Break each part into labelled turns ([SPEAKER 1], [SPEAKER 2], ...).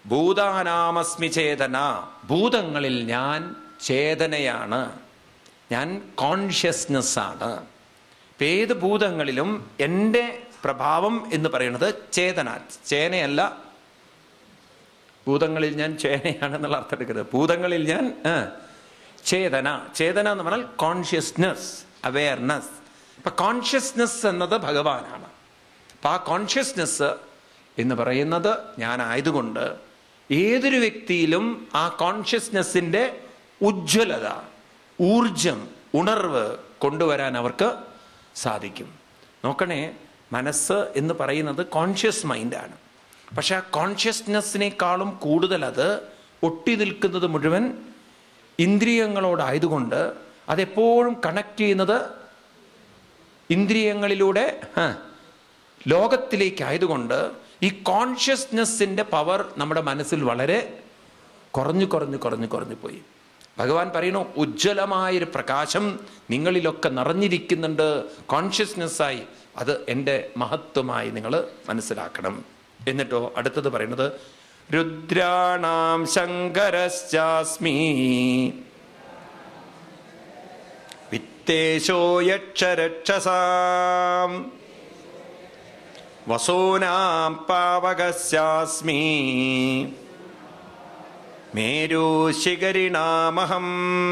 [SPEAKER 1] ഭൂതാനാമസ്മി ചേതന ഭൂതങ്ങളിൽ ഞാൻ ചേതനയാണ് ഞാൻ കോൺഷ്യസ്നെസ് ആണ് ഇപ്പം ഏത് ഭൂതങ്ങളിലും എൻ്റെ പ്രഭാവം എന്ന് പറയുന്നത് ചേതന ചേനയല്ല ഭൂതങ്ങളിൽ ഞാൻ ചേനയാണെന്നുള്ള അർത്ഥം എടുക്കരുത് ഭൂതങ്ങളിൽ ഞാൻ ആ, ചേതന ചേതന എന്ന് പറഞ്ഞാൽ കോൺഷ്യസ്നെസ് അവയർനെസ് ഇപ്പൊ കോൺഷ്യസ്നെസ് എന്നത് ഭഗവാനാണ് അപ്പൊ ആ കോൺഷ്യസ്നെസ് എന്ന് പറയുന്നത് ഞാനായതുകൊണ്ട് ഏതൊരു വ്യക്തിയിലും ആ കോൺഷ്യസ്നെസ്സിന്റെ ഉജ്ജ്വലത ഊർജം ഉണർവ് കൊണ്ടുവരാൻ അവർക്ക് സാധിക്കും നോക്കണേ മനസ്സ് എന്ന് പറയുന്നത് കോൺഷ്യസ് മൈൻഡാണ് പക്ഷെ ആ കോൺഷ്യസ്നെസ്സിനേക്കാളും കൂടുതൽ അത് ഒട്ടി നിൽക്കുന്നത് മുഴുവൻ ഇന്ദ്രിയങ്ങളോടായതുകൊണ്ട് അതെപ്പോഴും കണക്ട് ചെയ്യുന്നത് ഇന്ദ്രിയങ്ങളിലൂടെ ആ, ലോകത്തിലേക്കായതുകൊണ്ട് ഈ കോൺഷ്യസ്നെസ്സിൻ്റെ പവർ നമ്മുടെ മനസ്സിൽ വളരെ കുറഞ്ഞു കുറഞ്ഞു കുറഞ്ഞു കുറഞ്ഞു പോയി ഭഗവാൻ പറയുന്നു ഉജ്ജ്വലമായൊരു പ്രകാശം നിങ്ങളിലൊക്കെ നിറഞ്ഞിരിക്കുന്നുണ്ട് കോൺഷ്യസ്നെസ്സായി അത് എൻ്റെ മഹത്വമായി നിങ്ങൾ മനസ്സിലാക്കണം എന്നിട്ടോ അടുത്തത് പറയുന്നത് രുദ്രാണാം ശങ്കരശ്ചാസ്മി വിത്തേശോ യക്ഷരക്ഷസാം വസൂനാം പാവകസ്യാസ്മി മേരൂശിഖരിണാമഹം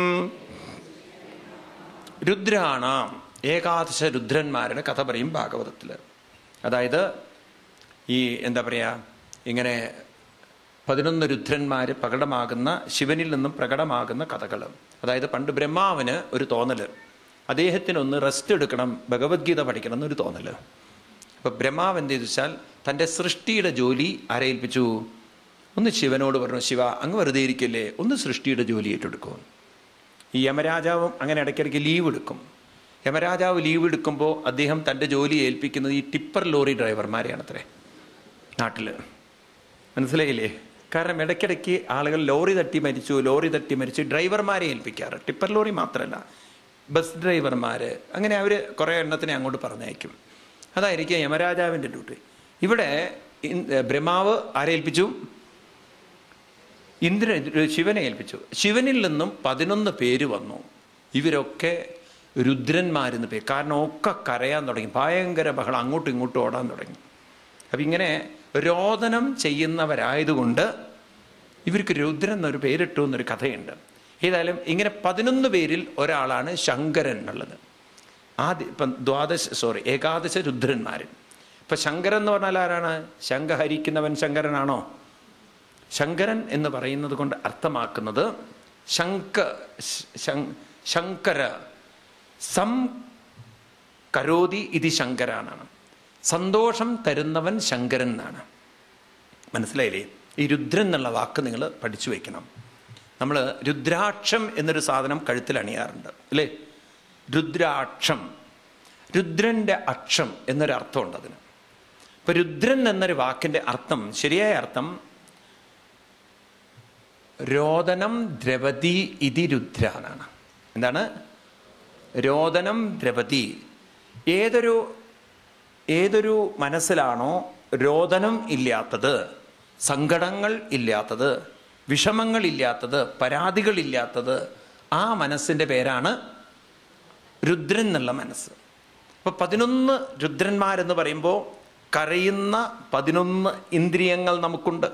[SPEAKER 1] രുദ്രാണാം ഏകാദശ രുദ്രന്മാരുടെ കഥ പറയും ഭാഗവതത്തിൽ അതായത് ഈ എന്താ പറയുക ഇങ്ങനെ പതിനൊന്ന് രുദ്രന്മാർ പ്രകടമാകുന്ന ശിവനിൽ നിന്നും പ്രകടമാകുന്ന കഥകൾ അതായത് പണ്ട് ബ്രഹ്മാവിന് ഒരു തോന്നല് അദ്ദേഹത്തിനൊന്ന് റെസ്റ്റ് എടുക്കണം ഭഗവത്ഗീത പഠിക്കണം എന്നൊരു തോന്നല് അപ്പൊ ബ്രഹ്മാവ് എന്ത് ചെയ്തു വെച്ചാൽ തൻ്റെ സൃഷ്ടിയുടെ ജോലി ആരെ ഏൽപ്പിച്ചു ഒന്ന് ശിവനോട് പറഞ്ഞു ശിവ അങ്ങ് വെറുതെ ഇരിക്കില്ലേ ഒന്ന് സൃഷ്ടിയുടെ ജോലി ഏറ്റെടുക്കും ഈ യമരാജാവും അങ്ങനെ ഇടയ്ക്കിടയ്ക്ക് ലീവ് എടുക്കും യമരാജാവ് ലീവ് എടുക്കുമ്പോൾ അദ്ദേഹം തൻ്റെ ജോലി ഏൽപ്പിക്കുന്നത് ഈ ടിപ്പർ ലോറി ഡ്രൈവർമാരെയാണ് അത്രേ നാട്ടിൽ മനസ്സിലായില്ലേ കാരണം ഇടയ്ക്കിടയ്ക്ക് ആളുകൾ ലോറി തട്ടി മരിച്ചു ലോറി തട്ടി മരിച്ചു ഡ്രൈവർമാരെ ഏൽപ്പിക്കാറ് ടിപ്പർ ലോറി മാത്രമല്ല ബസ് ഡ്രൈവർമാർ അങ്ങനെ അവർ കുറേ എണ്ണത്തിനെ അങ്ങോട്ട് പറഞ്ഞയക്കും അതായിരിക്കും യമരാജാവിൻ്റെ ഡ്യൂട്ടി ഇവിടെ ഇൻ- ബ്രഹ്മാവ് ആരെ ഏൽപ്പിച്ചു ഇന്ദ്രൻ ശിവനെ ഏൽപ്പിച്ചു ശിവനിൽ നിന്നും പതിനൊന്ന് പേര് വന്നു ഇവരൊക്കെ രുദ്രന്മാരെന്ന് പേര് കാരണം ഒക്കെ കരയാൻ തുടങ്ങി ഭയങ്കര ബഹളം അങ്ങോട്ടും ഇങ്ങോട്ടും ഓടാൻ തുടങ്ങി അപ്പം ഇങ്ങനെ രോദനം ചെയ്യുന്നവരായതുകൊണ്ട് ഇവർക്ക് രുദ്രൻ എന്നൊരു പേരിട്ടു എന്നൊരു കഥയുണ്ട് ഏതായാലും ഇങ്ങനെ പതിനൊന്ന് പേരിൽ ഒരാളാണ് ശങ്കരൻ എന്നുള്ളത് ആദ്യ ഇപ്പം ദ്വാദശ സോറി ഏകാദശ രുദ്രന്മാർ ഇപ്പം ശങ്കരൻ എന്ന് പറഞ്ഞാൽ ആരാണ് ശങ്ക ഹരിക്കുന്നവൻ ശങ്കരനാണോ ശങ്കരൻ എന്ന് പറയുന്നത് കൊണ്ട് അർത്ഥമാക്കുന്നത് ശങ്ക ശ- ശങ്കര സം കരോതി ഇത് ശങ്കരാനാണ് സന്തോഷം തരുന്നവൻ ശങ്കരൻ എന്നാണ് മനസ്സിലായില്ലേ ഈ രുദ്രൻ എന്നുള്ള വാക്ക് നിങ്ങൾ പഠിച്ചു വെക്കണം നമ്മൾ രുദ്രാക്ഷം എന്നൊരു സാധനം കഴുത്തിൽ അണിയാറുണ്ട് അല്ലേ രുദ്രാക്ഷം രുദ്രന്റെ അക്ഷം എന്നൊരു അർത്ഥമുണ്ട് അതിന് ഇപ്പൊ രുദ്രൻ എന്നൊരു വാക്കിന്റെ അർത്ഥം ശരിയായ അർത്ഥം രോദനം ദ്രവതി ഇതി രുദ്ര എന്നാണ് എന്താണ് രോദനം ദ്രവതി ഏതൊരു ഏതൊരു മനസ്സിലാണോ രോദനം ഇല്ലാത്തത് സങ്കടങ്ങൾ ഇല്ലാത്തത് വിഷമങ്ങൾ ഇല്ലാത്തത് പരാതികളില്ലാത്തത് ആ മനസ്സിൻ്റെ പേരാണ് രുദ്രൻ എന്നുള്ള മനസ്സ് അപ്പൊ പതിനൊന്ന് രുദ്രന്മാരെന്ന് പറയുമ്പോൾ കരയുന്ന പതിനൊന്ന് ഇന്ദ്രിയങ്ങൾ നമുക്കുണ്ട്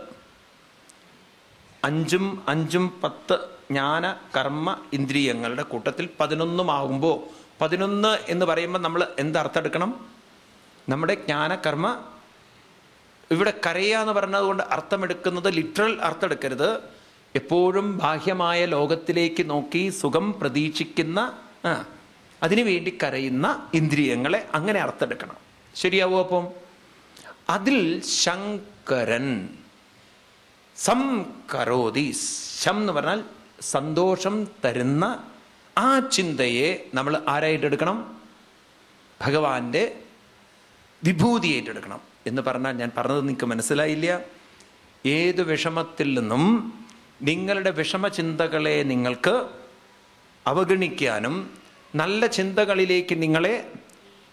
[SPEAKER 1] അഞ്ചും അഞ്ചും പത്ത് ജ്ഞാന കർമ്മ ഇന്ദ്രിയങ്ങളുടെ കൂട്ടത്തിൽ പതിനൊന്നുമാകുമ്പോൾ പതിനൊന്ന് എന്ന് പറയുമ്പോൾ നമ്മൾ എന്തർത്ഥം എടുക്കണം നമ്മുടെ ജ്ഞാനകർമ്മ ഇവിടെ കരയുക എന്ന് പറഞ്ഞത് കൊണ്ട് അർത്ഥമെടുക്കുന്നത് ലിറ്ററൽ അർത്ഥം എടുക്കരുത് എപ്പോഴും ബാഹ്യമായ ലോകത്തിലേക്ക് നോക്കി സുഖം പ്രതീക്ഷിക്കുന്ന ആ അതിനുവേണ്ടി കരയുന്ന ഇന്ദ്രിയങ്ങളെ അങ്ങനെ അർത്ഥമെടുക്കണം ശരിയാവോ അപ്പം അതിൽ ശങ്കരൻ സം കരോതി ശം എന്ന് പറഞ്ഞാൽ സന്തോഷം തരുന്ന ആ ചിന്തയെ നമ്മൾ ആരായിട്ട് എടുക്കണം ഭഗവാന്റെ വിഭൂതി ഏറ്റെടുക്കണം എന്ന് പറഞ്ഞാൽ ഞാൻ പറഞ്ഞത് നിങ്ങൾക്ക് മനസ്സിലായില്ല ഏത് വിഷമത്തിൽ നിന്നും നിങ്ങളുടെ വിഷമചിന്തകളെ നിങ്ങൾക്ക് അവഗണിക്കാനും നല്ല ചിന്തകളിലേക്ക് നിങ്ങളെ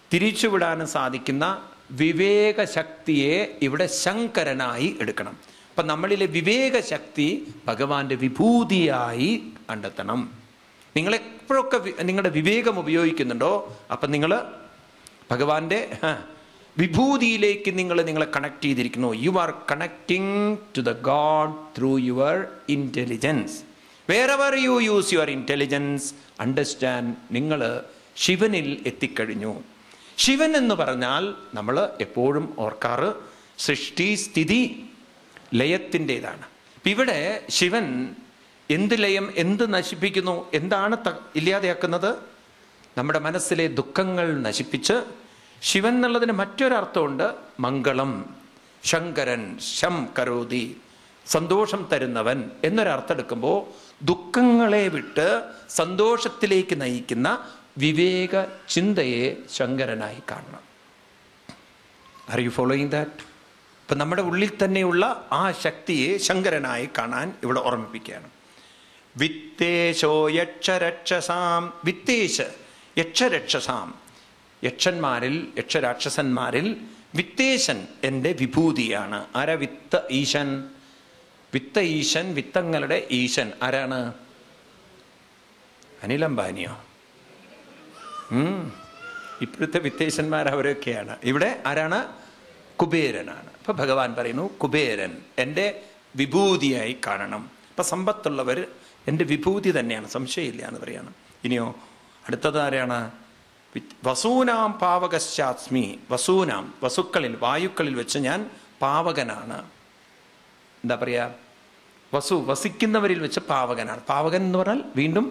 [SPEAKER 1] തിരിച്ചുവിടാനും സാധിക്കുന്ന വിവേകശക്തിയെ ഇവിടെ ശങ്കരനായി എടുക്കണം അപ്പം നമ്മളിലെ വിവേക ശക്തി ഭഗവാന്റെ വിഭൂതിയായി കണ്ടെത്തണം നിങ്ങൾ എപ്പോഴൊക്കെ വി- നിങ്ങളുടെ വിവേകം ഉപയോഗിക്കുന്നുണ്ടോ അപ്പം നിങ്ങൾ ഭഗവാന്റെ ആ, വിഭൂതിയിലേക്ക് നിങ്ങൾ നിങ്ങളെ കണക്ട് ചെയ്തിരിക്കുന്നു you are connecting to the god through your intelligence wherever you use your intelligence understand നിങ്ങൾ ശിവനിൽ എത്തിക്കഴിഞ്ഞു ശിവൻ എന്ന് പറഞ്ഞാൽ നമ്മൾ എപ്പോഴും ഓർക്കാറ് സൃഷ്ടി സ്ഥിതി ലയത്തിൻ്റെതാണ് ഇപ്പം ഇവിടെ ശിവൻ എന്ത് ലയം എന്ത് നശിപ്പിക്കുന്നു എന്താണ് ത- ഇല്ലാതെയാക്കുന്നത് നമ്മുടെ മനസ്സിലെ ദുഃഖങ്ങൾ നശിപ്പിച്ച് ശിവൻ എന്നുള്ളതിന് മറ്റൊരർത്ഥമുണ്ട് മംഗളം ശങ്കരൻ ശം കരോതി സന്തോഷം തരുന്നവൻ എന്നൊരർത്ഥം എടുക്കുമ്പോൾ ദുഃഖങ്ങളെ വിട്ട് സന്തോഷത്തിലേക്ക് നയിക്കുന്ന വിവേക ചിന്തയെ ശങ്കരനായി കാണണം ആർ യു ഫോളോയിങ് ദാറ്റ് ഇപ്പം നമ്മുടെ ഉള്ളിൽ തന്നെയുള്ള ആ ശക്തിയെ ശങ്കരനായി കാണാൻ ഇവിടെ ഓർമ്മിപ്പിക്കുകയാണ് വിത്തേശോ യക്ഷരക്ഷസാം വിത്തേശ് യക്ഷരക്ഷസാം യക്ഷന്മാരിൽ യക്ഷരാക്ഷസന്മാരിൽ വിത്തേശൻ എൻ്റെ വിഭൂതിയാണ് ആരാ വിത്ത ഈശൻ വിത്ത ഈശൻ വിത്തങ്ങളുടെ ഈശൻ ആരാണ് അനിലംബാനിയോ ഉം. ഇപ്പോഴത്തെ വിത്തേശന്മാർ അവരൊക്കെയാണ് ഇവിടെ ആരാണ് കുബേരനാണ് അപ്പൊ ഭഗവാൻ പറയുന്നു കുബേരൻ എൻ്റെ വിഭൂതിയായി കാണണം അപ്പൊ സമ്പത്തുള്ളവർ എൻ്റെ വിഭൂതി തന്നെയാണ് സംശയമില്ല എന്ന് പറയാണ് ഇനിയോ അടുത്തത് ആരാണ് വി- വസൂനാം പാവകശ്ചാസ്മി വസൂനാം വസുക്കളിൽ വായുക്കളിൽ വെച്ച് ഞാൻ പാവകനാണ് എന്താ പറയുക വസു വസിക്കുന്നവരിൽ വെച്ച് പാവകനാണ് പാവകൻ എന്ന് പറഞ്ഞാൽ വീണ്ടും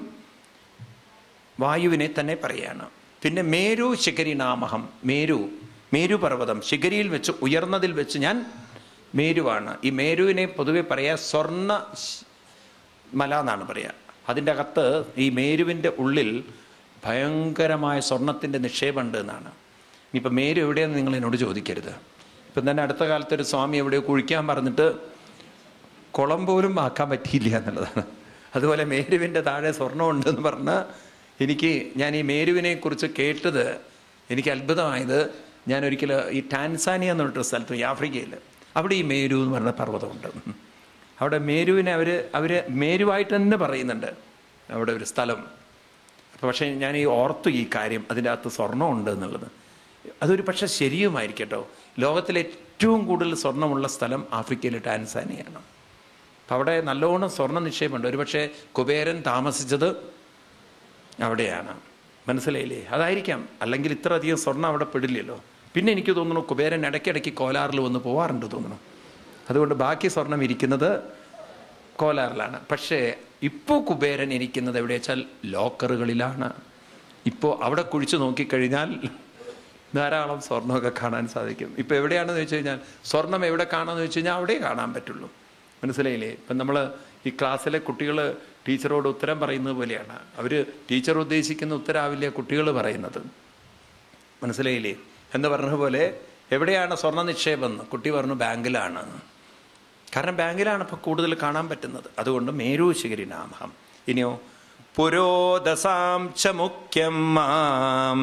[SPEAKER 1] വായുവിനെ തന്നെ പറയാണ് പിന്നെ മേരു ശിഖരിനാമഹം മേരു മേരു പർവ്വതം ശിഖരിയിൽ വെച്ച് ഉയർന്നതിൽ വെച്ച് ഞാൻ മേരുവാണ് ഈ മേരുവിനെ പൊതുവെ പറയാ സ്വർണ്ണ ശ്- മല എന്നാണ് പറയുക അതിൻ്റെ അകത്ത് ഈ മേരുവിൻ്റെ ഉള്ളിൽ ഭയങ്കരമായ സ്വർണത്തിൻ്റെ നിക്ഷേപമുണ്ട് എന്നാണ് ഇനിയിപ്പോൾ മേരു എവിടെയാണെന്ന് നിങ്ങൾ എന്നോട് ചോദിക്കരുത് ഇപ്പം തന്നെ അടുത്ത കാലത്ത് ഒരു സ്വാമി എവിടെയോ കുഴിക്കാൻ പറഞ്ഞിട്ട് കുളം പോലും ആക്കാൻ പറ്റിയില്ല എന്നുള്ളതാണ് അതുപോലെ മേരുവിൻ്റെ താഴെ സ്വർണ്ണമുണ്ട് എന്ന് പറഞ്ഞ് എനിക്ക് ഞാൻ ഈ മേരുവിനെ കുറിച്ച് കേട്ടത് എനിക്ക് അത്ഭുതമായത് ഞാൻ ഒരിക്കൽ ഈ ടാൻസാനിയ എന്ന് പറഞ്ഞിട്ടൊരു സ്ഥലത്ത് ഈ ആഫ്രിക്കയിൽ അവിടെ ഈ മേരു എന്ന് പറഞ്ഞ പർവ്വതമുണ്ട് അവിടെ മേരുവിനെ അവർ അവർ മേരുവായിട്ട് തന്നെ പറയുന്നുണ്ട് അവിടെ ഒരു സ്ഥലം അപ്പോൾ പക്ഷേ ഞാൻ ഈ ഓർത്തു ഈ കാര്യം അതിൻ്റെ അകത്ത് സ്വർണ്ണമുണ്ട് എന്നുള്ളത് അതൊരു പക്ഷെ ശരിയുമായിരിക്കട്ടോ ലോകത്തിലെ ഏറ്റവും കൂടുതൽ സ്വർണ്ണമുള്ള സ്ഥലം ആഫ്രിക്കയിലെ ടാൻസാനിയാണ് അപ്പം അവിടെ നല്ലോണം സ്വർണ്ണ നിക്ഷേപമുണ്ട് ഒരുപക്ഷെ കുബേരൻ താമസിച്ചത് അവിടെയാണ് മനസ്സിലായില്ലേ അതായിരിക്കാം അല്ലെങ്കിൽ ഇത്ര അധികം സ്വർണ്ണം അവിടെ പെടില്ലല്ലോ പിന്നെ എനിക്ക് തോന്നുന്നു കുബേരൻ ഇടയ്ക്കിടയ്ക്ക് കോലാറിൽ വന്ന് പോവാറുണ്ട് തോന്നുന്നു അതുകൊണ്ട് ബാക്കി സ്വർണം ഇരിക്കുന്നത് കോലാറിലാണ് പക്ഷേ ഇപ്പോൾ കുബേരൻ ഇരിക്കുന്നത് എവിടെ വെച്ചാൽ ലോക്കറുകളിലാണ് ഇപ്പോൾ അവിടെ കുഴിച്ചു നോക്കിക്കഴിഞ്ഞാൽ ധാരാളം സ്വർണ്ണമൊക്കെ കാണാൻ സാധിക്കും ഇപ്പോൾ എവിടെയാണെന്ന് വെച്ച് കഴിഞ്ഞാൽ സ്വർണം എവിടെ കാണാമെന്ന് വെച്ച് കഴിഞ്ഞാൽ അവിടെ കാണാൻ പറ്റുള്ളൂ മനസ്സിലായില്ലേ ഇപ്പം നമ്മൾ ഈ ക്ലാസ്സിലെ കുട്ടികൾ ടീച്ചറോട് ഉത്തരം പറയുന്നത് പോലെയാണ് അവർ ടീച്ചർ ഉദ്ദേശിക്കുന്ന ഉത്തരാവില്ല കുട്ടികൾ പറയുന്നത് മനസ്സിലായില്ലേ എന്ന് പറഞ്ഞ പോലെ എവിടെയാണ് സ്വർണ്ണ നിക്ഷേപം എന്ന് കുട്ടി പറഞ്ഞു ബാങ്കിലാണ് കാരണം ബാങ്കിലാണ് ഇപ്പോൾ കൂടുതൽ കാണാൻ പറ്റുന്നത് അതുകൊണ്ട് മേരൂശിഖരി നാമഹം ഇനിയോ പുരോദസാം ച മുഖ്യം മാം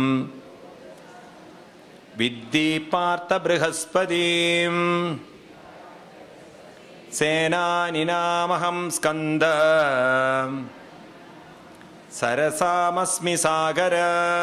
[SPEAKER 1] വിദ്ധി പാർത്ഥ ബൃഹസ്പതിം സേനാനിനാമഹം സ്കന്ദ സരസാമസ്മി സാഗര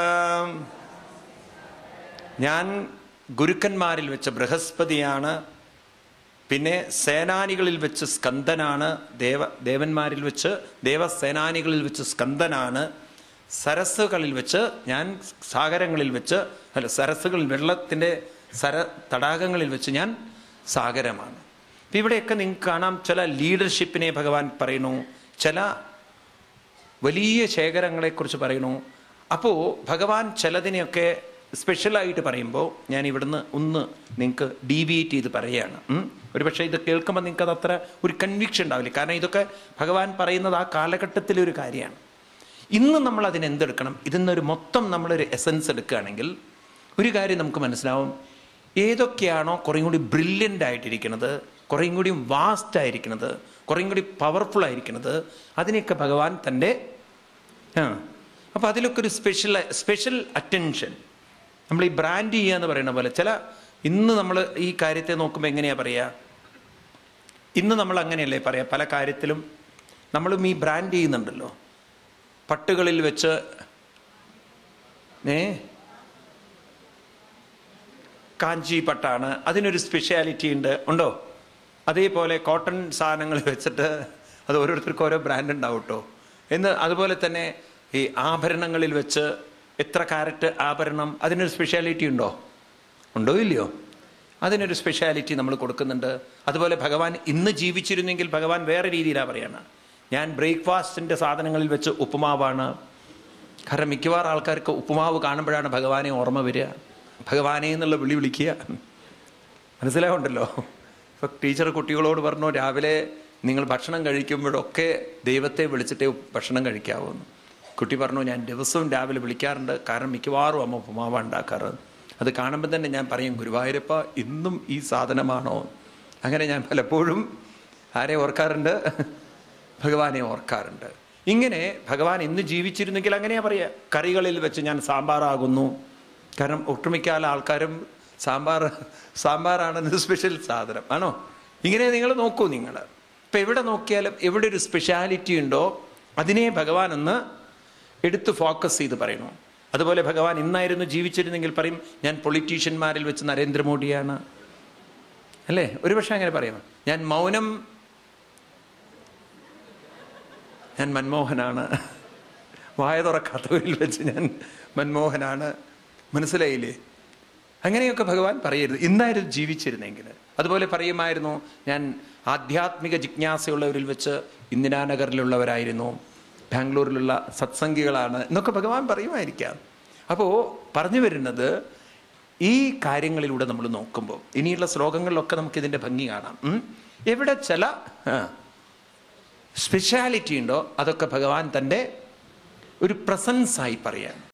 [SPEAKER 1] ഞാൻ ഗുരുക്കന്മാരിൽ വെച്ച ബൃഹസ്പതിയാണ് പിന്നെ സേനാനികളിൽ വെച്ച് സ്കന്ദനാണ് ദേവ ദേവന്മാരിൽ വെച്ച് ദേവസേനാനികളിൽ വെച്ച് സ്കന്ദനാണ് സരസ്സുകളിൽ വെച്ച് ഞാൻ സാഗരങ്ങളിൽ വെച്ച് അല്ല സരസ്സുകളിൽ വെള്ളത്തിൻ്റെ സര തടാകങ്ങളിൽ വെച്ച് ഞാൻ സാഗരമാണ് അപ്പം ഇവിടെയൊക്കെ നിങ്ങൾക്ക് കാണാം ചില ലീഡർഷിപ്പിനെ ഭഗവാൻ പറയുന്നു ചില വലിയ ശേഖരങ്ങളെക്കുറിച്ച് പറയുന്നു അപ്പോൾ ഭഗവാൻ ചിലതിനെയൊക്കെ സ്പെഷ്യലായിട്ട് പറയുമ്പോൾ ഞാൻ ഇവിടുന്ന് ഒന്ന് നിങ്ങൾക്ക് ഡീവിയേറ്റ് ചെയ്ത് പറയുകയാണ് ഉം. ഒരു പക്ഷേ ഇത് കേൾക്കുമ്പോൾ നിങ്ങൾക്ക് അത് അത്ര ഒരു കൺവിക്ഷൻ ഉണ്ടാവില്ല കാരണം ഇതൊക്കെ ഭഗവാൻ പറയുന്നത് ആ കാലഘട്ടത്തിലെ ഒരു കാര്യമാണ് ഇന്ന് നമ്മൾ അതിന് എന്തെടുക്കണം ഇതിന്നൊരു മൊത്തം നമ്മളൊരു എസൻസ് എടുക്കുകയാണെങ്കിൽ ഒരു കാര്യം നമുക്ക് മനസ്സിലാവും ഏതൊക്കെയാണോ കുറേയും കൂടി ബ്രില്യൻ്റ് ആയിട്ടിരിക്കുന്നത് കുറേയും കൂടി വാസ്റ്റ് ആയിരിക്കുന്നത് കുറേയും കൂടി പവർഫുൾ ആയിരിക്കുന്നത് അതിനെയൊക്കെ ഭഗവാൻ തൻ്റെ ആ അപ്പോൾ അതിലൊക്കെ ഒരു സ്പെഷ്യൽ സ്പെഷ്യൽ അറ്റൻഷൻ നമ്മൾ ഈ ബ്രാൻഡ് ചെയ്യുക എന്ന് പറയുന്ന പോലെ ചില ഇന്ന് നമ്മൾ ഈ കാര്യത്തെ നോക്കുമ്പോൾ എങ്ങനെയാ പറയുക ഇന്ന് നമ്മൾ അങ്ങനെയല്ലേ പറയാം പല കാര്യത്തിലും നമ്മളും ഈ ബ്രാൻഡ് ചെയ്യുന്നുണ്ടല്ലോ പട്ടുകളിൽ വെച്ച് ഏ കാഞ്ചി പട്ടാണ് അതിനൊരു സ്പെഷ്യാലിറ്റി ഉണ്ട് ഉണ്ടോ അതേപോലെ കോട്ടൺ സാധനങ്ങൾ വെച്ചിട്ട് അത് ഓരോരുത്തർക്കും ഓരോ ബ്രാൻഡ് ഉണ്ടാവും കേട്ടോ എന്ന് അതുപോലെ തന്നെ ഈ ആഭരണങ്ങളിൽ വെച്ച് എത്ര കാരറ്റ് ആഭരണം അതിനൊരു സ്പെഷ്യാലിറ്റി ഉണ്ടോ ഉണ്ടോ ഇല്ലയോ അതിനൊരു സ്പെഷ്യാലിറ്റി നമ്മൾ കൊടുക്കുന്നുണ്ട് അതുപോലെ ഭഗവാൻ ഇന്ന് ജീവിച്ചിരുന്നെങ്കിൽ ഭഗവാൻ വേറെ രീതിയിലാണ് പറയാണ് ഞാൻ ബ്രേക്ക്ഫാസ്റ്റിൻ്റെ സാധനങ്ങളിൽ വെച്ച് ഉപ്പുമാവാണ് കാരണം മിക്കവാറും ആൾക്കാർക്ക് ഉപ്പുമാവ് കാണുമ്പോഴാണ് ഭഗവാനെ ഓർമ്മ വരിക ഭഗവാനെ എന്നുള്ള വിളി വിളിക്കുക മനസ്സിലാവുണ്ടല്ലോ ഇപ്പൊ ടീച്ചർ കുട്ടികളോട് പറഞ്ഞു രാവിലെ നിങ്ങൾ ഭക്ഷണം കഴിക്കുമ്പോഴൊക്കെ ദൈവത്തെ വിളിച്ചിട്ടേ ഭക്ഷണം കഴിക്കാവൂന്ന് കുട്ടി പറഞ്ഞു ഞാൻ ദിവസവും രാവിലെ വിളിക്കാറുണ്ട് കാരണം മിക്കവാറും അമ്മ ഉപ്പുമാവ ഉണ്ടാക്കാറ് അത് കാണുമ്പോൾ തന്നെ ഞാൻ പറയും ഗുരുവായൂരപ്പ ഇന്നും ഈ സാധനമാണോ അങ്ങനെ ഞാൻ പലപ്പോഴും ആരെ ഓർക്കാറുണ്ട് ഭഗവാനെ ഓർക്കാറുണ്ട് ഇങ്ങനെ ഭഗവാൻ ഇന്ന് ജീവിച്ചിരുന്നെങ്കിൽ അങ്ങനെയാ പറയുക കറികളിൽ വെച്ച് ഞാൻ സാമ്പാറാകുന്നു കാരണം ഒട്ടുമിക്ക ആൾക്കാരും സാമ്പാർ സാമ്പാറാണ് സ്പെഷ്യൽ സാധനം ആണോ ഇങ്ങനെ നിങ്ങൾ നോക്കൂ നിങ്ങൾ ഇപ്പം എവിടെ നോക്കിയാലും എവിടെ ഒരു സ്പെഷ്യാലിറ്റി ഉണ്ടോ അതിനെ ഭഗവാൻ ഒന്ന് എടുത്ത് ഫോക്കസ് ചെയ്ത് പറയണു അതുപോലെ ഭഗവാൻ ഇന്നായിരുന്നു ജീവിച്ചിരുന്നെങ്കിൽ പറയും ഞാൻ പൊളിറ്റീഷ്യന്മാരിൽ വെച്ച് നരേന്ദ്രമോദിയാണ് അല്ലേ ഒരുപക്ഷെ അങ്ങനെ പറയാം ഞാൻ മൗനം ഞാൻ മൻമോഹനാണ് വായ തുറക്കാത്തവരിൽ വെച്ച് ഞാൻ മൻമോഹനാണ് മനസ്സിലായില്ലേ അങ്ങനെയൊക്കെ ഭഗവാൻ പറയരുത് ഇന്നായിരുന്നു ജീവിച്ചിരുന്നെങ്കിൽ അതുപോലെ പറയുമായിരുന്നു ഞാൻ ആധ്യാത്മിക ജിജ്ഞാസയുള്ളവരിൽ വെച്ച് ഇന്ദിരാനഗറിലുള്ളവരായിരുന്നു ബാംഗ്ലൂരിലുള്ള സത്സംഗികളാണ് എന്നൊക്കെ ഭഗവാൻ പറയുമായിരിക്കാം അപ്പോൾ പറഞ്ഞു വരുന്നത് ഈ കാര്യങ്ങളിലൂടെ നമ്മൾ നോക്കുമ്പോൾ ഇനിയുള്ള ശ്ലോകങ്ങളിലൊക്കെ നമുക്ക് ഇതിൻ്റെ ഭംഗി കാണാം ഉം. എവിടെ ചില സ്പെഷ്യാലിറ്റി ഉണ്ടോ അതൊക്കെ ഭഗവാൻ തൻ്റെ ഒരു പ്രസൻസായി പറയാൻ